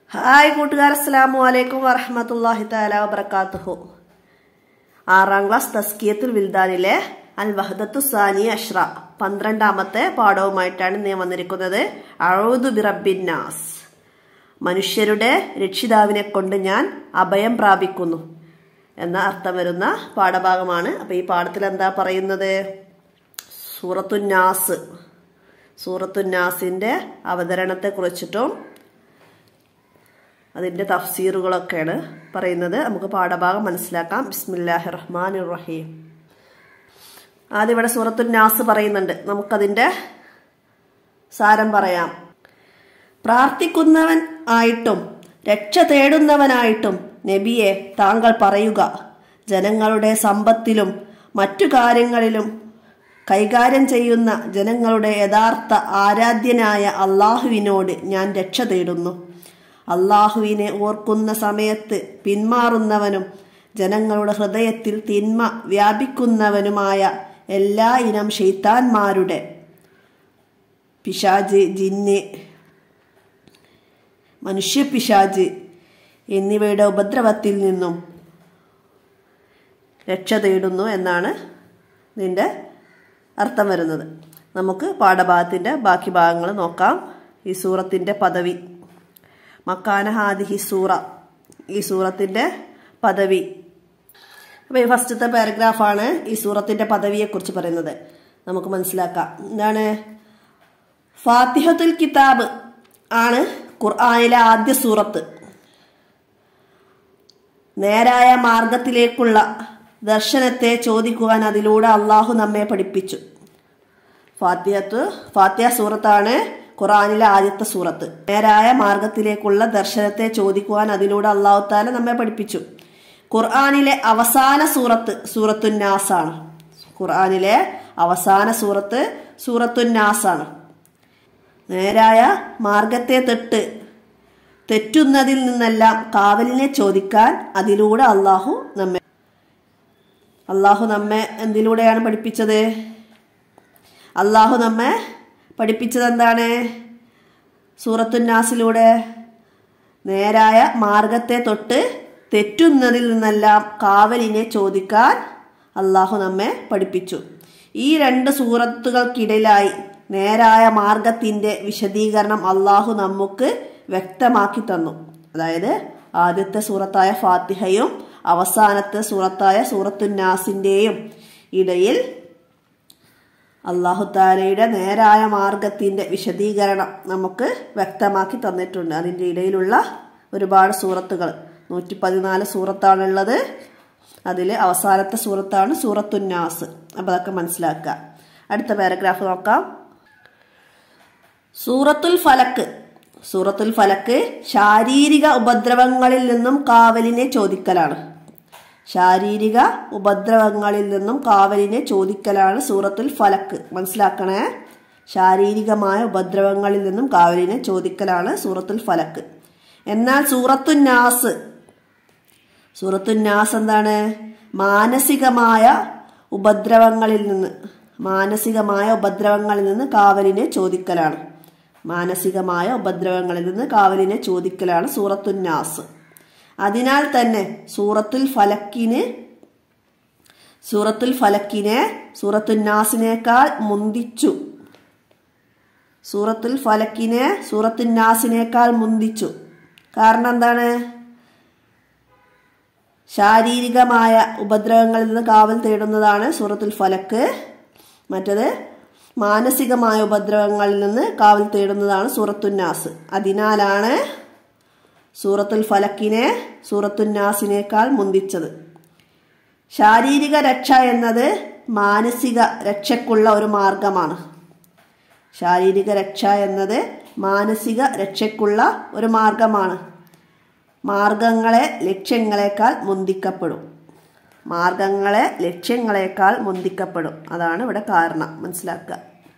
hi കൂട്ടുകാർ അസ്സലാമു അലൈക്കും വറഹമത്തല്ലാഹി തആല വബറകാതുഹു ആറാം ക്ലാസ് തസ്കിയത്തുൽ വിൽദാനിലെ അൽ വഹദത്തു സാനി അഷ്റ പന്ത്രണ്ടാമത്തെ പാഠവുമായിട്ടാണ് ഇന്ന് ഞാൻ വന്നിരിക്കുന്നത് അഴൂദു ബിറബിന്നാസ് മനുഷ്യരുടെ രക്ഷിതാവിനെ കൊണ്ട് ഞാൻ അഭയം പ്രാപിക്കുന്നു എന്ന അർത്ഥം വരുന്ന പാഠഭാഗമാണ് അപ്പൊ ഈ പാഠത്തിൽ എന്താ പറയുന്നത് സൂറത്തുന്നാസ് സൂറത്തുന്നാസിന്റെ അവതരണത്തെ കുറിച്ചിട്ടും അതിന്റെ തഫ്സീറുകളൊക്കെയാണ് പറയുന്നത് നമുക്ക് പാഠഭാഗം മനസ്സിലാക്കാം ബിസ്മില്ലാഹി റഹ്മാൻ റഹീം ആദ്യം ഇവിടെ സൂറത്തുൽ നാസ് പറയുന്നുണ്ട് നമുക്കതിന്റെ സാരം പറയാം പ്രാർത്ഥിക്കുന്നവൻ ആയിട്ടും രക്ഷ തേടുന്നവനായിട്ടും നബിയെ താങ്കൾ പറയുക ജനങ്ങളുടെ സമ്പത്തിലും മറ്റു കാര്യങ്ങളിലും കൈകാര്യം ചെയ്യുന്ന ജനങ്ങളുടെ യഥാർത്ഥ ആരാധ്യനായ അള്ളാഹുവിനോട് ഞാൻ രക്ഷ തേടുന്നു അള്ളാഹുവിനെ ഓർക്കുന്ന സമയത്ത് പിന്മാറുന്നവനും ജനങ്ങളുടെ ഹൃദയത്തിൽ തിന്മ വ്യാപിക്കുന്നവനുമായ എല്ലാ ഇനം ഷെയ്ത്താന്മാരുടെ പിശാജ് ജിന്ന് മനുഷ്യ പിശാജ് എന്നിവയുടെ ഉപദ്രവത്തിൽ നിന്നും രക്ഷ തേടുന്നു എന്നാണ് ഇതിൻ്റെ അർത്ഥം വരുന്നത് നമുക്ക് പാഠഭാഗത്തിൻ്റെ ബാക്കി ഭാഗങ്ങൾ നോക്കാം ഈ സൂറത്തിൻ്റെ പദവി മക്കാന ഹാദിഹി സൂറ ഈ സൂറത്തിൻ്റെ പദവി അപ്പോൾ ഈ ഫസ്റ്റത്തെ പാരഗ്രാഫാണ് ഈ സൂറത്തിൻ്റെ പദവിയെക്കുറിച്ച് പറയുന്നത് നമുക്ക് മനസ്സിലാക്കാം എന്താണ് ഫാത്തിഹത്തുൽ കിതാബ് ആണ് ഖുർആാനിലെ ആദ്യ സൂറത്ത് നേരായ മാർഗത്തിലേക്കുള്ള ദർശനത്തെ ചോദിക്കുവാൻ അതിലൂടെ അള്ളാഹു നമ്മെ പഠിപ്പിച്ചു ഫാത്തിഹത്ത് ഫാത്തിഹ സൂറത്താണ് ഖുറാനിലെ ആദ്യത്തെ സൂറത്ത് നേരായ മാർഗത്തിലേക്കുള്ള ദർശനത്തെ ചോദിക്കുവാൻ അതിലൂടെ അള്ളാഹു താല നമ്മെ പഠിപ്പിച്ചു ഖുർആാനിലെ അവസാന സൂറത്ത് സൂറത്തുന്നാസാണ് ഖുർആാനിലെ അവസാന സൂറത്ത് സൂറത്തുന്നാസാണ് നേരായ മാർഗത്തെ തൊട്ട് തെറ്റുന്നതിൽ നിന്നെല്ലാം കാവലിനെ ചോദിക്കാൻ അതിലൂടെ അള്ളാഹു നമ്മെ അള്ളാഹു നമ്മെ എന്തിലൂടെയാണ് പഠിപ്പിച്ചത് അള്ളാഹു നമ്മെ പഠിപ്പിച്ചത് എന്താണ് സൂറത്തുന്നാസിലൂടെ നേരായ മാർഗത്തെ തൊട്ട് തെറ്റുന്നതിൽ നിന്നെല്ലാം കാവലിനെ ചോദിക്കാൻ അള്ളാഹു നമ്മെ പഠിപ്പിച്ചു ഈ രണ്ട് സൂറത്തുകൾക്കിടയിലായി നേരായ മാർഗത്തിന്റെ വിശദീകരണം അള്ളാഹു നമുക്ക് വ്യക്തമാക്കി തന്നു അതായത് ആദ്യത്തെ സൂറത്തായ ഫാത്തിഹയും അവസാനത്തെ സൂറത്തായ സൂറത്തുന്നാസിന്റെയും ഇടയിൽ അള്ളാഹു താലയുടെ നേരായ മാർഗത്തിന്റെ വിശദീകരണം നമുക്ക് വ്യക്തമാക്കി തന്നിട്ടുണ്ട് അതിൻ്റെ ഇടയിലുള്ള ഒരുപാട് സൂറത്തുകൾ നൂറ്റി പതിനാല് സൂറത്താണുള്ളത് അതിൽ അവസാനത്തെ സൂറത്താണ് സൂറത്തുന്നാസ് അപ്പം അതൊക്കെ മനസ്സിലാക്കുക അടുത്ത പാരഗ്രാഫ് നോക്കാം സൂറത്തുൽ ഫലക്ക് സൂറത്തുൽ ഫലക്ക് ശാരീരിക ഉപദ്രവങ്ങളിൽ നിന്നും കാവലിനെ ചോദിക്കലാണ് ശാരീരിക ഉപദ്രവങ്ങളിൽ നിന്നും കാവലിനെ ചോദിക്കലാണ് സൂറത്തുൽ ഫലക്ക് മനസ്സിലാക്കണേ ശാരീരികമായ ഉപദ്രവങ്ങളിൽ നിന്നും കാവലിനെ ചോദിക്കലാണ് സൂറത്തുൽ ഫലക്ക് എന്നാൽ സൂറത്തുന്നാസ് സൂറത്തുന്നാസ് എന്താണ് മാനസികമായ ഉപദ്രവങ്ങളിൽ നിന്ന് മാനസികമായ ഉപദ്രവങ്ങളിൽ നിന്ന് കാവലിനെ ചോദിക്കലാണ് മാനസികമായ ഉപദ്രവങ്ങളിൽ നിന്ന് കാവലിനെ ചോദിക്കലാണ് സൂറത്തുന്നാസ് അതിനാൽ തന്നെ സൂറത്തുൽ ഫലക്കിന് സൂറത്തുൽ ഫലക്കിനെ സൂറത്തുന്നാസിനേക്കാൾ മുന്തിച്ചു സൂറത്തുൽ ഫലക്കിനെ സൂറത്തുന്നാസിനേക്കാൾ മുന്തിച്ചു കാരണം എന്താണ് ശാരീരികമായ ഉപദ്രവങ്ങളിൽ നിന്ന് കാവൽ തേടുന്നതാണ് സൂറത്തുൽ ഫലക്ക് മറ്റത് മാനസികമായ ഉപദ്രവങ്ങളിൽ നിന്ന് കാവൽ തേടുന്നതാണ് സൂറത്തുന്നാസ് അതിനാലാണ് സൂറത്തുൽ ഫലക്കിനെ സൂറത്തുന്നാസിനേക്കാൾ മുന്തിച്ചത് ശാരീരിക രക്ഷ എന്നത് മാനസിക രക്ഷയ്ക്കുള്ള ഒരു മാർഗമാണ് ശാരീരിക രക്ഷ എന്നത് മാനസിക രക്ഷയ്ക്കുള്ള ഒരു മാർഗമാണ് മാർഗങ്ങളെ ലക്ഷ്യങ്ങളെക്കാൾ മുന്തിക്കപ്പെടും മാർഗങ്ങളെ ലക്ഷ്യങ്ങളെക്കാൾ മുന്തിക്കപ്പെടും അതാണ് ഇവിടെ കാരണം മനസ്സിലാക്കുക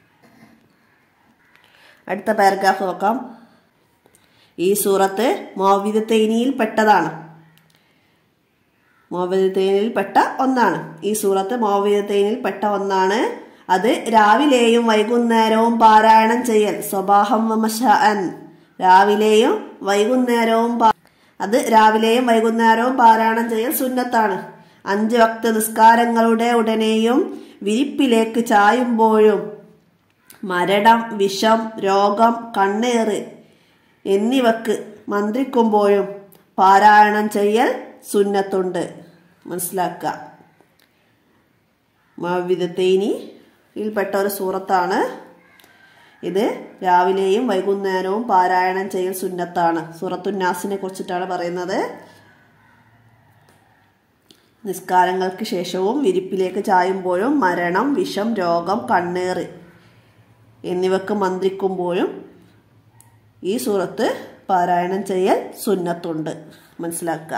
അടുത്ത പാരഗ്രാഫ് നോക്കാം ഈ സൂറത്ത് മോവിദത്തൈനിയിൽ പെട്ടതാണ് മോവിദത്തൈനിൽ പെട്ട ഒന്നാണ് ഈ സൂറത്ത് മോവിദത്തൈനിൽ പെട്ട ഒന്നാണ് അത് രാവിലെയും വൈകുന്നേരവും പാരായണം ചെയ്യൽ സ്വബാഹം വമശഅൻ രാവിലെയും വൈകുന്നേരവും പാ- അത് രാവിലെയും വൈകുന്നേരവും പാരായണം ചെയ്യൽ സുന്നത്താണ് അഞ്ച് വക്ത നിസ്കാരങ്ങളുടെ ഉടനെയും വിരിപ്പിലേക്ക് ചായുമ്പോഴും മരണം വിഷം രോഗം കണ്ണേറ് എന്നിവക്ക് മന്ത്രിക്കുമ്പോഴും പാരായണം ചെയ്യൽ സുന്നത്തുണ്ട് മനസ്സിലാക്കുക മവിധത്തേനിയിൽപ്പെട്ട ഒരു സൂറത്താണ് ഇത് രാവിലെയും വൈകുന്നേരവും പാരായണം ചെയ്യൽ സുന്നത്താണ് സൂറത്തുന്നാസിനെ കുറിച്ചിട്ടാണ് പറയുന്നത് നിസ്കാരങ്ങൾക്ക് ശേഷവും വിരിപ്പിലേക്ക് ചായുമ്പോഴും മരണം വിഷം രോഗം കണ്ണേറ് എന്നിവക്ക് മന്ത്രിക്കുമ്പോഴും ഈ സൂറത്ത് പാരായണം ചെയ്യൽ സുന്നത്തുണ്ട് മനസ്സിലാക്കുക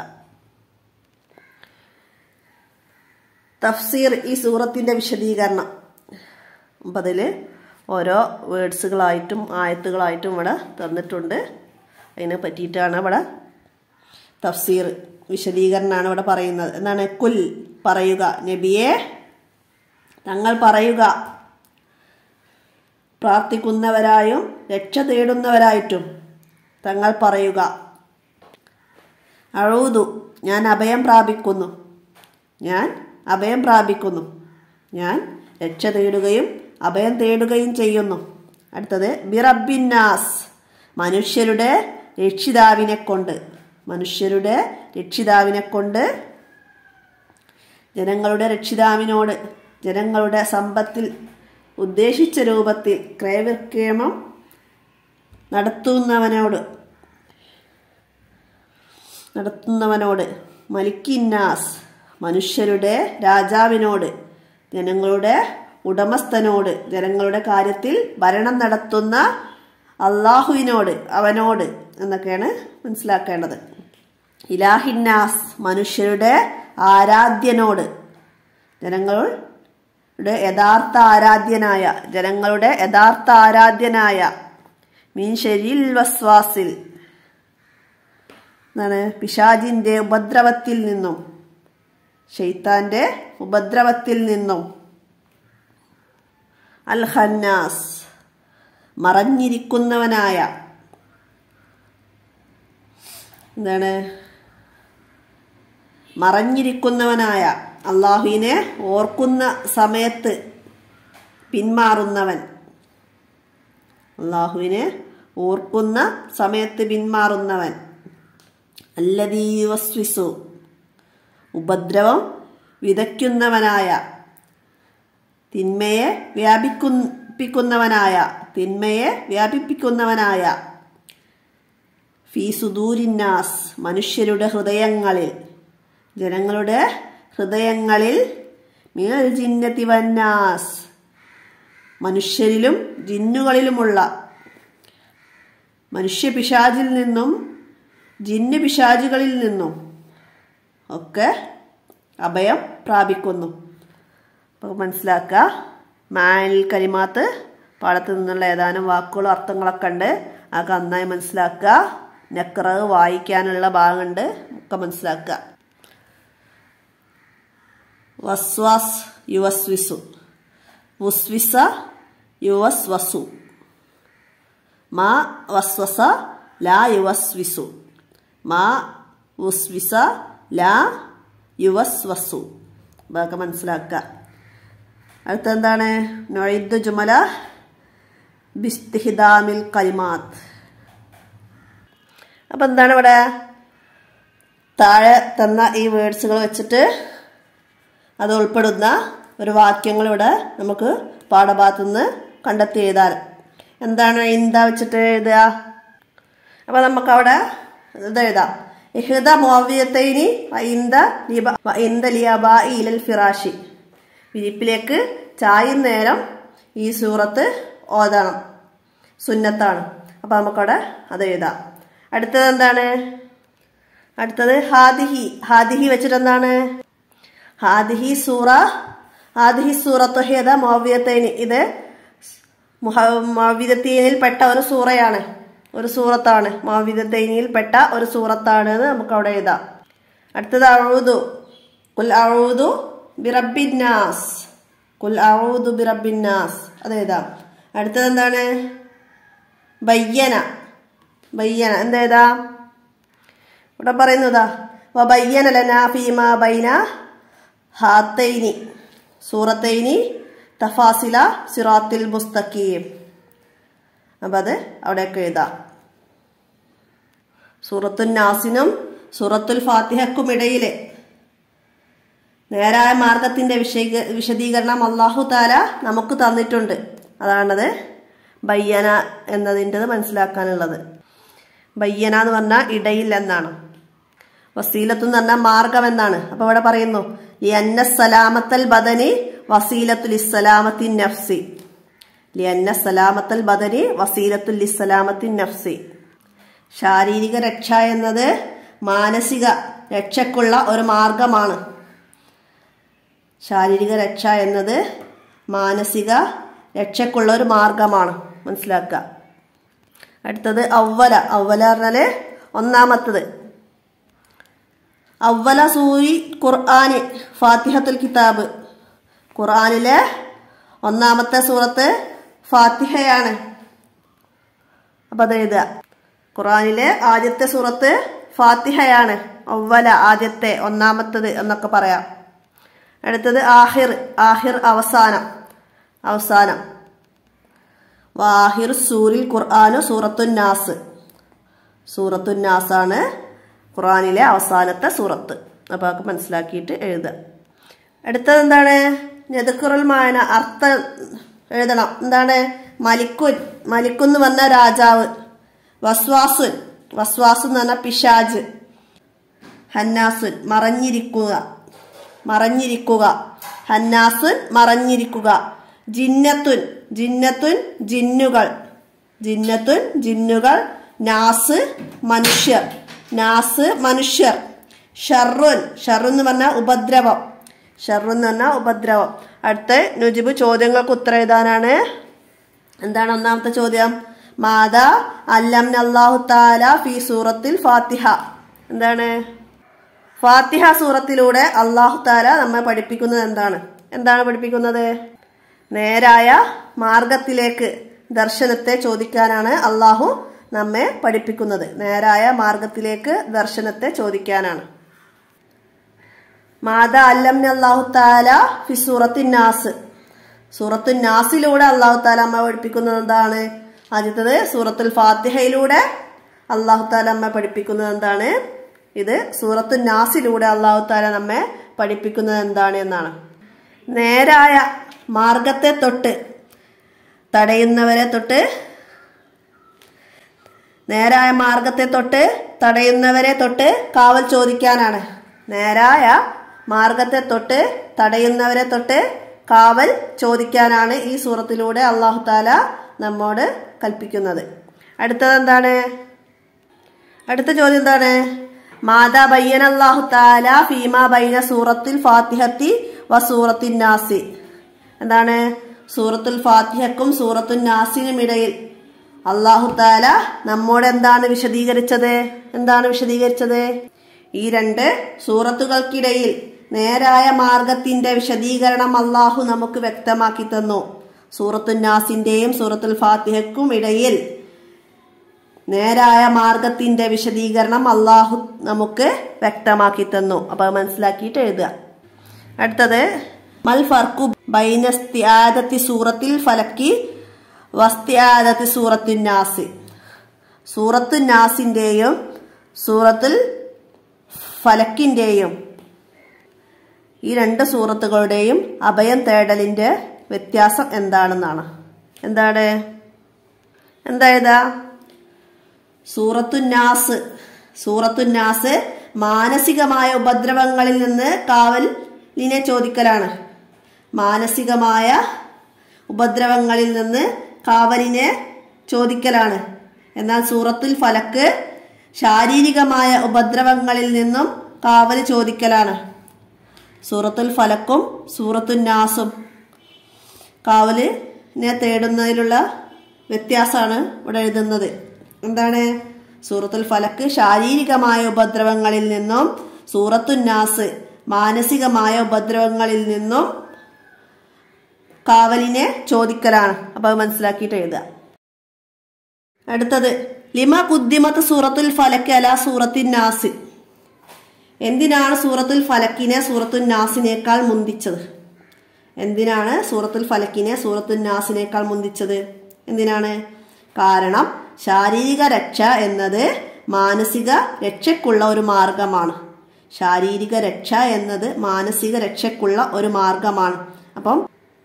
തഫ്സീർ ഈ സൂറത്തിന്റെ വിശദീകരണം അപ്പം അതിൽ ഓരോ വേർഡ്സുകളായിട്ടും ആയത്തുകളായിട്ടും ഇവിടെ തന്നിട്ടുണ്ട് അതിനെ പറ്റിയിട്ടാണ് ഇവിടെ തഫ്സീർ വിശദീകരണമാണ് ഇവിടെ പറയുന്നത് എന്താണ് കുൽ പറയുക നബിയെ തങ്ങൾ പറയുക പ്രാർത്ഥിക്കുന്നവരായും രക്ഷ തേടുന്നവരായിട്ടും തങ്ങൾ പറയുക അഴൂതു ഞാൻ അഭയം പ്രാപിക്കുന്നു ഞാൻ അഭയം പ്രാപിക്കുന്നു ഞാൻ രക്ഷ തേടുകയും അഭയം തേടുകയും ചെയ്യുന്നു അടുത്തത് ബിറബിന്നാസ് മനുഷ്യരുടെ രക്ഷിതാവിനെ കൊണ്ട് മനുഷ്യരുടെ രക്ഷിതാവിനെ കൊണ്ട് ജനങ്ങളുടെ രക്ഷിതാവിനോട് ജനങ്ങളുടെ സമ്പത്തിൽ ഉദ്ദേശിച്ച രൂപത്തിൽ ക്രയവിക്രയമം നടത്തുന്നവനോട് നടത്തുന്നവനോട് മലിക്കിന്നാസ് മനുഷ്യരുടെ രാജാവിനോട് ജനങ്ങളുടെ ഉടമസ്ഥനോട് ജനങ്ങളുടെ കാര്യത്തിൽ ഭരണം നടത്തുന്ന അള്ളാഹുവിനോട് അവനോട് എന്നൊക്കെയാണ് മനസ്സിലാക്കേണ്ടത് ഇലാഹിന്നാസ് മനുഷ്യരുടെ ആരാധ്യനോട് ജനങ്ങളുടെ യഥാർത്ഥ ആരാധ്യനായ ജനങ്ങളുടെ യഥാർത്ഥ ആരാധ്യനായ മീൻ ശരീൽ വസ്വാസിൽ എന്താണ് പിശാജിന്റെ ഉപദ്രവത്തിൽ നിന്നും ഷെയ്ത്താന്റെ ഉപദ്രവത്തിൽ നിന്നും അൽ ഖന്നാസ് മറഞ്ഞിരിക്കുന്നവനായ എന്താണ് മറഞ്ഞിരിക്കുന്നവനായ അള്ളാഹുവിനെ ഓർക്കുന്ന സമയത്ത് പിന്മാറുന്നവൻ അള്ളാഹുവിനെ ഓർക്കുന്ന സമയത്ത് പിന്മാറുന്നവൻ അല്ലതീ വസ്വിസു ഉപദ്രവം വിതയ്ക്കുന്നവനായ തിന്മയെ വ്യാപിപ്പിക്കുന്നവനായ തിന്മയെ വ്യാപിപ്പിക്കുന്നവനായ ഫീ സുദൂരിന്നാസ് മനുഷ്യരുടെ ഹൃദയങ്ങളിൽ ജനങ്ങളുടെ ഹൃദയങ്ങളിൽ മീനൽ ജിന്നത്തി വന്നാസ് മനുഷ്യരിലും ജിന്നുകളിലുമുള്ള മനുഷ്യ പിശാചിൽ നിന്നും ജിന്ന് പിശാചുകളിൽ നിന്നും ഒക്കെ അഭയം പ്രാപിക്കുന്നു അപ്പോൾ മനസ്സിലാക്കുക മാനിൽ കരിമാത്ത് പാടത്ത് നിന്നുള്ള ഏതാനും വാക്കുകളും അർത്ഥങ്ങളൊക്കെ ഉണ്ട് അതൊക്കെ നന്നായി മനസ്സിലാക്കുക നെക്കറവ് വായിക്കാനുള്ള ഭാഗമുണ്ട് ഒക്കെ മനസ്സിലാക്കുക വസ്വാസ് യുവസ്വിസു വുസ്വിസ യുവസ്വസു മാ വസ്വസ ലാ യുവസ്വിസു മാ ഉസ്വിസ ലാ യുവസ്വസു ഇതൊക്കെ മനസ്സിലാക്കുക അടുത്തെന്താണ് നൊയ്ദ് ജുമല ബിസ്തിഹിദാമിൽ കലിമാത്ത് അപ്പം എന്താണ് ഇവിടെ താഴെ തന്ന ഈ വേർഡ്സുകൾ വെച്ചിട്ട് അത് ഉൾപ്പെടുന്ന ഒരു വാക്യങ്ങൾ ഇവിടെ നമുക്ക് പാഠഭാഗത്തു നിന്ന് കണ്ടെത്തി എഴുതാൻ എന്താണ് ഇന്ത വെച്ചിട്ട് എഴുതുക അപ്പൊ നമുക്ക് അവിടെ ഇത് എഴുതാം ഇഹ്ദ മോവ്യത്തൈനി ഇന്ത ലിബ ഇന്ത ലിയബ ഇലൽ ഫിറാഷി വിരിപ്പിലേക്ക് ചായും നേരം ഈ സൂറത്ത് ഓതണം സുന്നത്താണ് അപ്പൊ നമുക്കവിടെ അത് എഴുതാം അടുത്തത് എന്താണ് അടുത്തത് ഹാദിഹി ഹാദിഹി വെച്ചിട്ട് എന്താണ് ഹാദിഹി സൂറ ഹാദിഹി സൂറത്ത് ഹേദ മോവ്യത്തൈനി ഇത് മോവിദത്തീനിൽ പെട്ട ഒരു സൂറയാണ് ഒരു സൂറത്താണ് മോവിദത്തൈനിയിൽ പെട്ട ഒരു സൂറത്താണ് എന്ന് നമുക്ക് അവിടെ എഴുതാം അടുത്തത് അഴുതു കുൽ അഴുതു ബിറബിന്നാസ് കുൽ അഴുതു ബിറബിന്നാസ് അത് എഴുതാം അടുത്തത് എന്താണ് ബയ്യന ബയ്യന എന്തേതാ ഇവിടെ പറയുന്നതാ വബയ്യന ലനാ ഫീമാ ബൈന ഹാത്തൈനി സൂറത്തൈനി തഫാസില സിറാത്തിൽ മുസ്തഖീം അപ്പം അത് അവിടെയൊക്കെ എഴുതാം സൂറത്തുൽ നാസിനും സൂറത്തുൽ ഫാത്തിഹക്കും ഇടയിലെ നേരായ മാർഗത്തിന്റെ വിഷയ വിശദീകരണം അള്ളാഹു താല നമുക്ക് തന്നിട്ടുണ്ട് അതാണത് ബയ്യന എന്നതിൻ്റെത് മനസ്സിലാക്കാനുള്ളത് ബയ്യന എന്ന് പറഞ്ഞാൽ ഇടയിൽ എന്നാണ് വസീലത്തു എന്ന് പറഞ്ഞാൽ മാർഗം എന്നാണ് അപ്പൊ ഇവിടെ പറയുന്നു ലിയന്ന സലാമത്തൽ ബദനി വസീലത്തുൽ ഇസ്സലാമത്തിൻ നഫ്സി ലിയന്ന സലാമത്തൽ ബദനി വസീലത്തുൽ ഇസ്സലാമത്തിൻ നഫ്സി ശാരീരിക രക്ഷ എന്നത് മാനസിക രക്ഷക്കുള്ള ഒരു മാർഗമാണ് ശാരീരിക രക്ഷ എന്നത് മാനസിക രക്ഷക്കുള്ള ഒരു മാർഗമാണ് മനസ്സിലാക്കുക അടുത്തത് അവല അവല പറഞ്ഞാല് ഒന്നാമത്തത് അവല സൂരി ഖുർആാന് ഫാത്തിഹത്തുൽ കിതാബ് ഖുർആാനിലെ ഒന്നാമത്തെ സൂറത്ത് ഫാത്തിഹയാണ് അപ്പൊ അത് എഴുതുക ഖുർആാനിലെ ആദ്യത്തെ സൂറത്ത് ഫാത്തിഹയാണ് അവല ആദ്യത്തെ ഒന്നാമത്തത് എന്നൊക്കെ പറയാം അടുത്തത് ആഹിർ ആഹിർ അവസാനം അവസാനം വാഹിർ സൂരിൽ ഖുർആാനു സൂറത്തുൻ നാസ് സൂറത്തുൻ നാസാണ് ഖുർആാനിലെ അവസാനത്തെ സൂറത്ത് അപ്പോൾ അതൊക്കെ മനസ്സിലാക്കിയിട്ട് എഴുതുക അടുത്തത് എന്താണ് നെതുക്കുറൽ മായന അർത്ഥം എഴുതണം എന്താണ് മലിക്കുൻ മലിക്കുൻ എന്ന് പറഞ്ഞ രാജാവ് വസ്വാസുൻ വസ്വാസു എന്ന് പറഞ്ഞ പിശാജ് ഹന്നാസുൻ മറഞ്ഞിരിക്കുക മറഞ്ഞിരിക്കുക ഹന്നാസുൻ മറഞ്ഞിരിക്കുക ജിന്നത്തുൻ ജിന്നത്തുൻ ജിന്നുകൾ ജിന്നത്തുൻ ജിന്നുകൾ നാസ് മനുഷ്യർ നാസ് മനുഷ്യർ ഷറുൻ ഷറു എന്ന് പറഞ്ഞാൽ ഉപദ്രവം ഷറു എന്ന് പറഞ്ഞാൽ ഉപദ്രവം അടുത്ത നുജിബ് ചോദ്യങ്ങൾക്ക് ഉത്തരം എഴുതാനാണ് എന്താണ് ഒന്നാമത്തെ ചോദ്യം മാതാ അല്ലം അള്ളാഹു താല ഫി സൂറത്തിൽ ഫാത്തിഹ എന്താണ് ഫാത്തിഹ സൂറത്തിലൂടെ അള്ളാഹു താല നമ്മെ പഠിപ്പിക്കുന്നത് എന്താണ് എന്താണ് പഠിപ്പിക്കുന്നത് നേരായ മാർഗത്തിലേക്ക് ദർശനത്തെ ചോദിക്കാനാണ് അള്ളാഹു നമ്മെ പഠിപ്പിക്കുന്നത് നേരായ മാർഗത്തിലേക്ക് ദർശനത്തെ ചോദിക്കാനാണ് മാത അല്ലം അള്ളാഹു താല ഫി സൂറത്തിൻ നാസ് സൂറത്തുൻ നാസിലൂടെ അള്ളാഹു താല നമ്മെ പഠിപ്പിക്കുന്നത് എന്താണ് ആദ്യത്തത് സൂറത്തുൽ ഫാത്തിഹയിലൂടെ അള്ളാഹു താല നമ്മെ പഠിപ്പിക്കുന്നത് എന്താണ് ഇത് സൂറത്തുൻ നാസിലൂടെ അള്ളാഹു താല നമ്മെ പഠിപ്പിക്കുന്നത് എന്താണ് എന്നാണ് നേരായ മാർഗത്തെ തൊട്ട് തടയുന്നവരെ തൊട്ട് നേരായ മാർഗത്തെ തൊട്ട് തടയുന്നവരെ തൊട്ട് കാവൽ ചോദിക്കാനാണ് നേരായ മാർഗത്തെ തൊട്ട് തടയുന്നവരെ തൊട്ട് കാവൽ ചോദിക്കാനാണ് ഈ സൂറത്തിലൂടെ അള്ളാഹു താല നമ്മോട് കൽപ്പിക്കുന്നത് അടുത്തത് എന്താണ് അടുത്ത ചോദ്യം എന്താണ് മാതാ ബയ്യൻ അള്ളാഹു താല ഫീമ ബൈന സൂറത്തിൽ ഫാത്തിഹത്തി വ സൂറത്തിൻ നാസി എന്താണ് സൂറത്തുൽ ഫാത്തിഹക്കും സൂറത്തുൽ നാസിനും ഇടയിൽ അള്ളാഹു താല നമ്മോട് എന്താണ് വിശദീകരിച്ചത് എന്താണ് വിശദീകരിച്ചത് ഈ രണ്ട് സൂറത്തുകൾക്കിടയിൽ നേരായ മാർഗത്തിന്റെ വിശദീകരണം അള്ളാഹു നമുക്ക് വ്യക്തമാക്കി തന്നു സൂറത്തുൽ നാസിന്റെയും സൂറത്തുൽ ഫാത്തിഹക്കും ഇടയിൽ നേരായ മാർഗത്തിന്റെ വിശദീകരണം അള്ളാഹു നമുക്ക് വ്യക്തമാക്കി തന്നു അപ്പൊ അത് മനസ്സിലാക്കിയിട്ട് എഴുതുക അടുത്തത് മൽ ഫർക്കു ബൈനസ്ത്യാദത്തി സൂറത്തിൽ ഫലക്കി വസ്ത്യാദത്തി സൂറത്തുൻ നാസ് സൂറത്തു നാസിന്റെയും സൂറത്തുൽ ഫലക്കിന്റെയും ഈ രണ്ട് സൂറത്തുകളുടെയും അഭയം തേടലിന്റെ വ്യത്യാസം എന്താണെന്നാണ് എന്താണ് എന്താ ഇതാ സൂറത്തുന്നാസ് സൂറത്തുന്നാസ് മാനസികമായ ഉപദ്രവങ്ങളിൽ നിന്ന് കാവലിനെ ചോദിക്കലാണ് മാനസികമായ ഉപദ്രവങ്ങളിൽ നിന്ന് കാവലിനെ ചോദിക്കലാണ് എന്നാൽ സൂറത്തുൽ ഫലക്ക് ശാരീരികമായ ഉപദ്രവങ്ങളിൽ നിന്നും കാവൽ ചോദിക്കലാണ് സൂറത്തുൽ ഫലക്കും സൂറത്തുൽ നാസും കാവലിനെ തേടുന്നതിലുള്ള വ്യത്യാസമാണ് ഇവിടെ എഴുതുന്നത് എന്താണ് സൂറത്തുൽ ഫലക്ക് ശാരീരികമായ ഉപദ്രവങ്ങളിൽ നിന്നും സൂറത്തുൽ നാസ് മാനസികമായ ഉപദ്രവങ്ങളിൽ നിന്നും കാവലിനെ ചോദിക്കലാണ് അപ്പൊ അത് മനസ്സിലാക്കിയിട്ട് എഴുതുക അടുത്തത് ലിമ കുദ്ദിമത്ത് സൂറത്തുൽ ഫലക്ക് അല സൂറത്തിൻ നാസ് എന്തിനാണ് സൂറത്തുൽ ഫലക്കിനെ സൂറത്തുൽ നാസിനേക്കാൾ മുന്തിച്ചത് എന്തിനാണ് സൂറത്തുൽ ഫലക്കിനെ സൂറത്തുൽ നാസിനേക്കാൾ മുന്തിച്ചത് എന്തിനാണ് കാരണം ശാരീരിക രക്ഷ എന്നത് മാനസിക രക്ഷയ്ക്കുള്ള ഒരു മാർഗമാണ് ശാരീരിക രക്ഷ എന്നത് മാനസിക രക്ഷയ്ക്കുള്ള ഒരു മാർഗമാണ് അപ്പം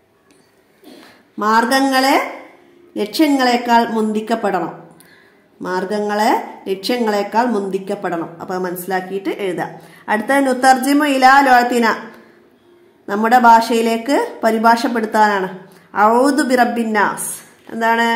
മാർഗങ്ങളെ ലക്ഷ്യങ്ങളെക്കാൾ മുന്തിക്കപ്പെടണം മാർഗങ്ങളെ ലക്ഷ്യങ്ങളെക്കാൾ മുന്തിക്കപ്പെടണം അപ്പൊ മനസ്സിലാക്കിയിട്ട് എഴുതാം അടുത്ത നുത്തർജിമ ഇലാ ലോഴത്തിന നമ്മുടെ ഭാഷയിലേക്ക് പരിഭാഷപ്പെടുത്താനാണ് ഔദു ബിറബിന്നാസ് എന്താണ്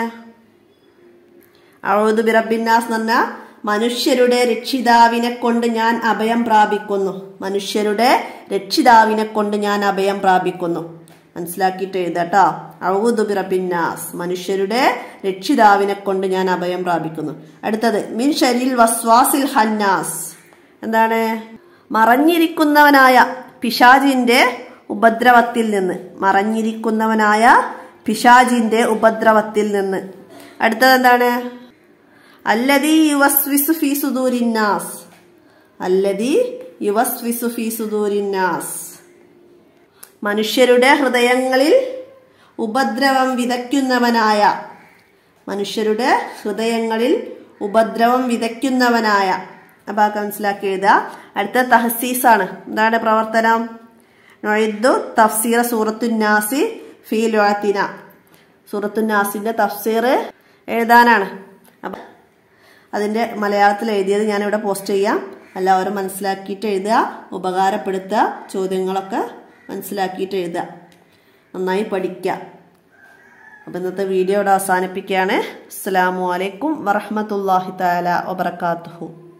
ഔദു ബിറബിന്നാസ് എന്ന് പറഞ്ഞാൽ മനുഷ്യരുടെ രക്ഷിതാവിനെ കൊണ്ട് ഞാൻ അഭയം പ്രാപിക്കുന്നു മനുഷ്യരുടെ രക്ഷിതാവിനെ കൊണ്ട് ഞാൻ അഭയം പ്രാപിക്കുന്നു മനസ്സിലാക്കിയിട്ട് എഴുതട്ടോ ഔദു ബിറബിന്നാസ് മനുഷ്യരുടെ രക്ഷിതാവിനെ കൊണ്ട് ഞാൻ അഭയം പ്രാപിക്കുന്നു അടുത്തത് മിൻ ഷരിൽ വസ്വാസിൽ ഹന്നാസ് എന്താണ് മറഞ്ഞിരിക്കുന്നവനായ പിശാജിന്റെ ഉപദ്രവത്തിൽ നിന്ന് മറഞ്ഞിരിക്കുന്നവനായ പിശാജിന്റെ ഉപദ്രവത്തിൽ നിന്ന് അടുത്തത് എന്താണ് അല്ലതി യുവസ്വിസു ഫീ സുദൂരിന്നാസ് അല്ലതി യുവസ്വിസു ഫീ സുദൂരിന്നാസ് മനുഷ്യരുടെ ഹൃദയങ്ങളിൽ ഉപദ്രവം വിതയ്ക്കുന്നവനായ മനുഷ്യരുടെ ഹൃദയങ്ങളിൽ ഉപദ്രവം വിതയ്ക്കുന്നവനായ അപ്പൊ മനസ്സിലാക്കി എഴുതുക അടുത്ത തഹസീസാണ് എന്താണ് പ്രവർത്തനം നൊയ്ദു തഫ്സീറ സൂറത്തുന്നാസി ഫീ ലോഴത്തിന സൂറത്തുന്നാസിന്റെ തഫ്സീർ എഴുതാനാണ് അപ്പൊ അതിന്റെ മലയാളത്തിൽ എഴുതിയത് ഞാനിവിടെ പോസ്റ്റ് ചെയ്യാം എല്ലാവരും മനസ്സിലാക്കിയിട്ട് എഴുതുക ഉപകാരപ്പെടുത്തുക ചോദ്യങ്ങളൊക്കെ മനസ്സിലാക്കിയിട്ട് എഴുതുക നന്നായി പഠിക്കുക അപ്പം ഇന്നത്തെ വീഡിയോ ഇവിടെ അവസാനിപ്പിക്കുകയാണ് അസ്സാം വലൈക്കും വറഹമത്തല്ലാഹി താല വബർക്കാത്തുഹു